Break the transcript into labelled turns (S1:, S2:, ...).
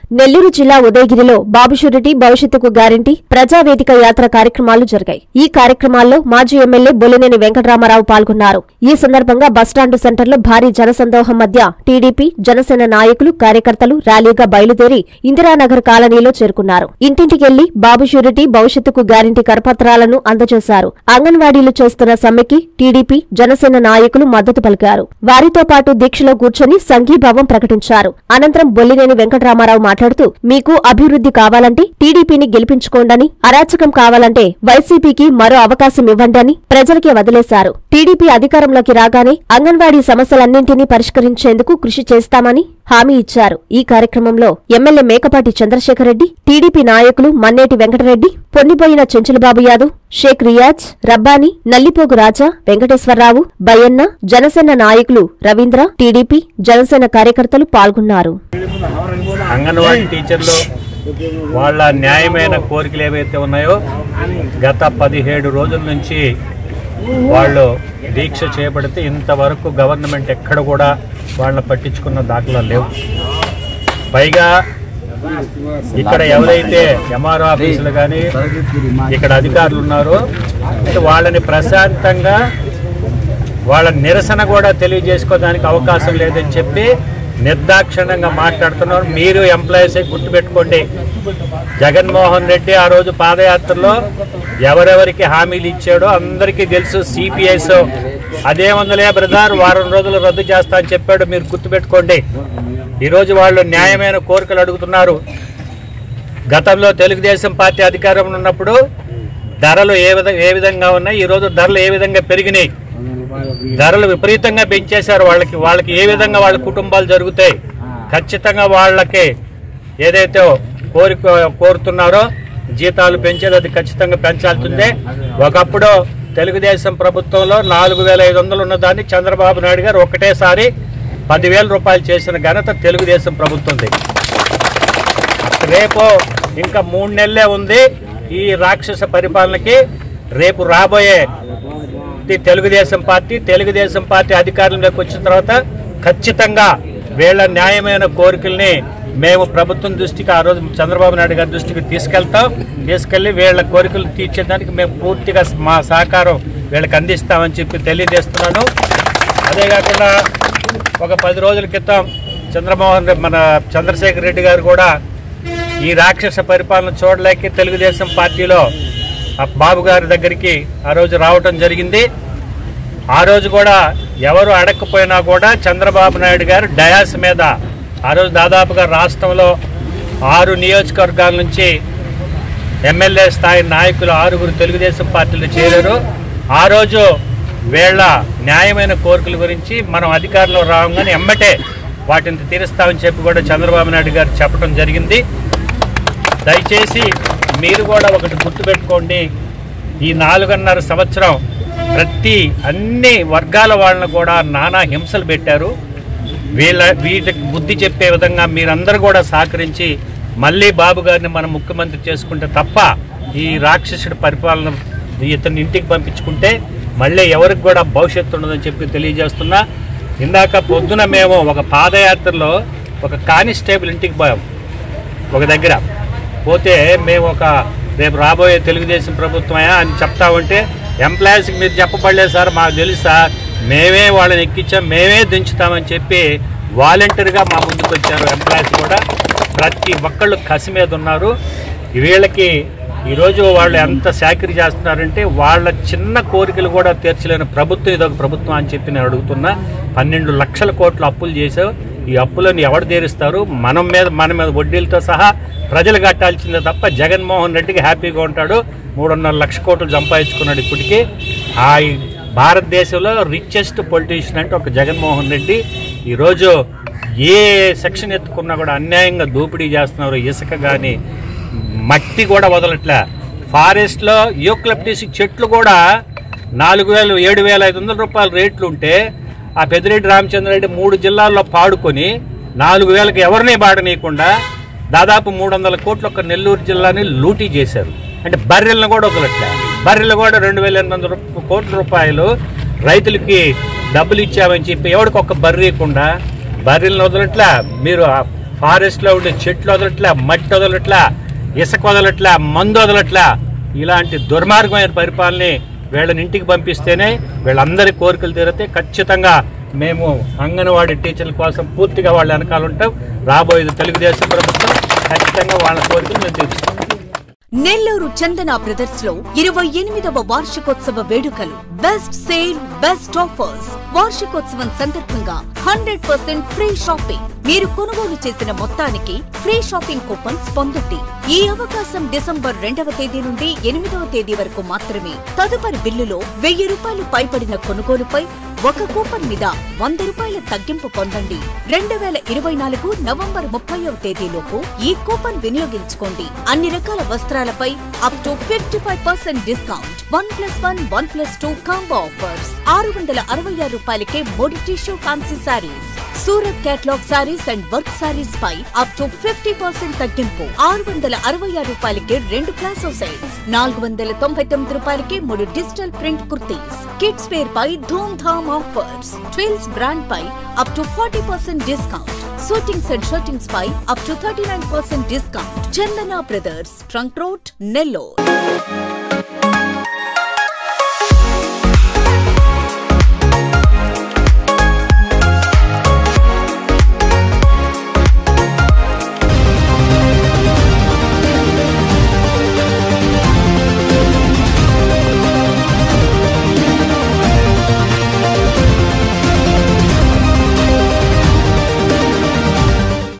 S1: నెల్లూరు జిల్లా ఉదయగిరిలో బాబు షూరిటీ భవిష్యత్తుకు గ్యారంటీ ప్రజావేదిక యాత్ర కార్యక్రమాలు జరిగాయి ఈ కార్యక్రమాల్లో మాజీ ఎమ్మెల్యే బొలినేని వెంకటరామారావు పాల్గొన్నారు ఈ సందర్భంగా బస్టాండు సెంటర్లో భారీ జనసందోహం మధ్య టీడీపీ జనసేన నాయకులు కార్యకర్తలు ర్యాలీగా బయలుదేరి ఇందిరానగర్ కాలనీలో చేరుకున్నారు ఇంటింటికెళ్లి బాబు షూరిటీ భవిష్యత్తుకు గ్యారంటీ కరపత్రాలను అందజేశారు అంగన్వాడీలు చేస్తున్న సమ్మెకి టీడీపీ జనసేన నాయకులు మద్దతు పలికారు వారితో పాటు దీక్షలో కూర్చొని సంఘీభావం ప్రకటించారు అనంతరం బొల్లినేని వెంకటరామారావు మాట్లాడుతూ మీకు అభివృద్ధి కావాలంటే టీడీపీని గెలిపించుకోండని అరాచకం కావాలంటే వైసీపీకి మరో అవకాశం ఇవ్వండి అని ప్రజలకే వదిలేశారు టీడీపీ అధికారంలోకి రాగానే అంగన్వాడీ సమస్యలన్నింటినీ పరిష్కరించేందుకు కృషి చేస్తామని హామీ ఇచ్చారు ఈ కార్యక్రమంలో ఎమ్మెల్యే మేకపాటి చంద్రశేఖరరెడ్డి టీడీపీ నాయకులు మన్నేటి వెంకటరెడ్డి పొన్నిపోయిన చెంచులబాబు యాదవ్ షేక్ రియాజ్ రబ్బానీ నల్లిపోగు రాజా వెంకటేశ్వరరావు బయ్యన్న జనసేన నాయకులు రవీంద్ర టీడీపీ జనసేన కార్యకర్తలు పాల్గొన్నారు
S2: అంగన్వాడీ టీచర్లు వాళ్ళ న్యాయమైన కోరికలు ఏవైతే ఉన్నాయో గత పదిహేడు రోజుల నుంచి వాళ్ళు దీక్ష చేపడితే ఇంతవరకు గవర్నమెంట్ ఎక్కడ కూడా వాళ్ళని పట్టించుకున్న దాఖలాలు లేవు పైగా ఇక్కడ ఎవరైతే ఎంఆర్ఓ ఆఫీసులు కానీ ఇక్కడ అధికారులు ఉన్నారో అంటే వాళ్ళని ప్రశాంతంగా వాళ్ళ నిరసన కూడా తెలియజేసుకోవడానికి అవకాశం లేదని చెప్పి నిర్దాక్షిణ్యంగా మాట్లాడుతున్నారు మీరు ఎంప్లాయీస్ గుర్తుపెట్టుకోండి జగన్మోహన్ రెడ్డి ఆ రోజు పాదయాత్రలో ఎవరెవరికి హామీలు ఇచ్చాడో అందరికీ తెలుసు సిపిఎస్ అదే వందలే బ్రదర్ వారం రోజులు రద్దు చేస్తా అని చెప్పాడు మీరు గుర్తుపెట్టుకోండి ఈరోజు వాళ్ళు న్యాయమైన కోరికలు అడుగుతున్నారు గతంలో తెలుగుదేశం పార్టీ అధికారంలో ఉన్నప్పుడు ధరలు ఏ విధంగా ఏ విధంగా ఉన్నాయి ఈరోజు ధరలు ఏ విధంగా పెరిగినాయి ధరలు విపరీతంగా పెంచేశారు వాళ్ళకి వాళ్ళకి ఏ విధంగా వాళ్ళ కుటుంబాలు జరుగుతాయి ఖచ్చితంగా వాళ్ళకి ఏదైతే కోరిక కోరుతున్నారో జీతాలు పెంచేది అది ఖచ్చితంగా పెంచాల్సిందే ఒకప్పుడు తెలుగుదేశం ప్రభుత్వంలో నాలుగు వేల ఐదు వందలు ఉన్న దాన్ని చంద్రబాబు నాయుడు గారు ఒకటేసారి పదివేల రూపాయలు చేసిన ఘనత తెలుగుదేశం ప్రభుత్వంది రేపు ఇంకా మూడు నెలలే ఉంది ఈ రాక్షస పరిపాలనకి రేపు రాబోయే ఈ తెలుగుదేశం పార్టీ తెలుగుదేశం పార్టీ అధికారంలోకి వచ్చిన తర్వాత ఖచ్చితంగా వీళ్ళ న్యాయమైన కోరికల్ని మేము ప్రభుత్వం దృష్టికి ఆ రోజు చంద్రబాబు నాయుడు గారి దృష్టికి తీసుకెళ్తాం తీసుకెళ్లి వీళ్ళ కోరికలు తీర్చేదానికి మేము పూర్తిగా మా సహకారం వీళ్ళకి అందిస్తామని చెప్పి తెలియజేస్తున్నాను అదే కాకుండా ఒక పది రోజుల క్రితం చంద్రమోహన్ రెడ్డి మన చంద్రశేఖర్ రెడ్డి గారు కూడా ఈ రాక్షస పరిపాలన చూడలేక తెలుగుదేశం పార్టీలో ఆ బాబు గారి దగ్గరికి ఆ రోజు రావటం జరిగింది ఆ రోజు కూడా ఎవరు అడగకపోయినా కూడా చంద్రబాబు నాయుడు గారు డయాస్ మీద ఆ రోజు దాదాపుగా రాష్ట్రంలో ఆరు నియోజకవర్గాల నుంచి ఎమ్మెల్యే స్థాయి నాయకులు ఆరుగురు తెలుగుదేశం పార్టీలో చేరారు ఆ రోజు వీళ్ళ న్యాయమైన కోరికల గురించి మనం అధికారంలో రాగానే ఎమ్మటే వాటిని తీరుస్తామని చెప్పి కూడా చంద్రబాబు నాయుడు గారు చెప్పడం జరిగింది దయచేసి మీరు కూడా ఒకటి గుర్తుపెట్టుకోండి ఈ నాలుగున్నర సంవత్సరం ప్రతి అన్ని వర్గాల వాళ్ళని కూడా నానా హింసలు పెట్టారు వీళ్ళ వీటికి బుద్ధి చెప్పే విధంగా మీరందరూ కూడా సహకరించి మళ్ళీ బాబు గారిని మనం ముఖ్యమంత్రి చేసుకుంటే తప్ప ఈ రాక్షసుడి పరిపాలన ఇతని ఇంటికి పంపించుకుంటే మళ్ళీ ఎవరికి కూడా భవిష్యత్తు ఉండదని చెప్పి తెలియజేస్తున్నా ఇందాక పొద్దున మేము ఒక పాదయాత్రలో ఒక కానిస్టేబుల్ ఇంటికి పోయాం ఒక దగ్గర పోతే మేము ఒక రేపు రాబోయే తెలుగుదేశం ప్రభుత్వమా అని చెప్తా ఉంటే ఎంప్లాయీస్కి మీరు చెప్పబడలేదు సార్ మాకు తెలుసు సార్ మేమే వాళ్ళని ఎక్కించాం మేమే దించుతామని చెప్పి వాలంటీర్గా మా ముందుకు వచ్చారు ఎంప్లాయీస్ కూడా ప్రతి ఒక్కళ్ళు కసి మీద ఉన్నారు వీళ్ళకి ఈరోజు వాళ్ళు ఎంత చాకరీ చేస్తున్నారంటే వాళ్ళ చిన్న కోరికలు కూడా తీర్చలేని ప్రభుత్వం ఇదొక ప్రభుత్వం అని చెప్పి నేను అడుగుతున్నా పన్నెండు లక్షల కోట్ల అప్పులు చేసావు ఈ అప్పులను ఎవరు తీరుస్తారు మనం మీద మన మీద వడ్డీలతో సహా ప్రజలు కట్టాల్సిందే తప్ప జగన్మోహన్ రెడ్డికి హ్యాపీగా ఉంటాడు మూడున్నర లక్ష కోట్లు సంపాదించుకున్నాడు ఇప్పటికీ ఆ ఈ భారతదేశంలో రిచెస్ట్ పొలిటీషియన్ అంటే ఒక జగన్మోహన్ రెడ్డి ఈరోజు ఏ సెక్షన్ ఎత్తుకున్నా కూడా అన్యాయంగా దోపిడీ చేస్తున్నారు ఇసుక కానీ మట్టి కూడా వదలట్లే ఫారెస్ట్లో యూక్లిప్టిస్ చెట్లు కూడా నాలుగు వేలు ఏడు వేల ఐదు వందల రూపాయల రేట్లు ఉంటే ఆ పెద్దిరెడ్డి రామచంద్రరెడ్డి మూడు జిల్లాల్లో పాడుకొని నాలుగు వేలకు ఎవరిని బాడనీయకుండా దాదాపు మూడు వందల కోట్లు ఒక నెల్లూరు జిల్లాని లూటీ చేశారు అంటే బర్రెలను కూడా వదలట్లే బర్రెలు కూడా రెండు వేల ఎనిమిది వందల రూప- కోట్ల రూపాయలు రైతులకి డబ్బులు ఇచ్చామని చెప్పి ఎవరికి ఒక్క బర్రె ఇవ్వకుండా బర్రెలను వదలట్లా మీరు ఆ ఫారెస్ట్లో ఉండే చెట్లు వదలట్లా మట్టి వదలట్లా ఇసుక వదలట్లా మందు వదలట్లా ఇలాంటి దుర్మార్గమైన పరిపాలనని వీళ్ళని ఇంటికి పంపిస్తేనే వీళ్ళందరి కోరికలు తీరితే ఖచ్చితంగా మేము అంగన్వాడీ టీచర్ల కోసం పూర్తిగా వాళ్ళ వెనకాల ఉంటాం రాబోయేది తెలుగుదేశం ప్రభుత్వం ఖచ్చితంగా వాళ్ళ కోరికలు మేము తీర్చుతాం
S3: నెల్లూరు చందన బ్రదర్స్ లో ఇరవై ఎనిమిదవ వార్షికోత్సవ వేడుకలు బెస్ట్ సేల్ బెస్ట్ ఆఫర్స్ వార్షికోత్సవం సందర్భంగా హండ్రెడ్ పర్సెంట్ ఫ్రీ షాపింగ్ మీరు కొనుగోలు చేసిన మొత్తానికి ఫ్రీ షాపింగ్ కూపన్స్ పొందండి ఈ అవకాశం డిసెంబర్ రెండవ తేదీ నుండి ఎనిమిదవ తేదీ వరకు మాత్రమే తదుపరి బిల్లులో వెయ్యి రూపాయలు పైబడిన కొనుగోలుపై ఒక కూపన్ మీద వంద రూపాయల తగ్గింపు పొందండి రెండు వేల ఇరవై నాలుగు నవంబర్ ముప్పైవ తేదీలోపు ఈ కూపన్ వినియోగించుకోండి అన్ని రకాల వస్త్రాలపై up to fifty five percent discount one plus one one plus two combo offers ఆరు వందల అరవై ఆరు రూపాయలకే మూడు tissue fancy sarees Surat catalogue sarees and work sarees పై అప్ టు ఫిఫ్టీ పర్సెంట్ తగ్గింపు ఆరు వందల అరవై ఆరు రూపాయలకే రెండు ప్లాసో సెట్స్ నాలుగు వందల తొంభై తొమ్మిది రూపాయలకే మూడు digital print kurtis kids wear పై Dhoom Dham offers twills brand పై up to forty percent discount shootings and shirtings పై up to thirty nine percent discount Chandana brothers trunk road Nellore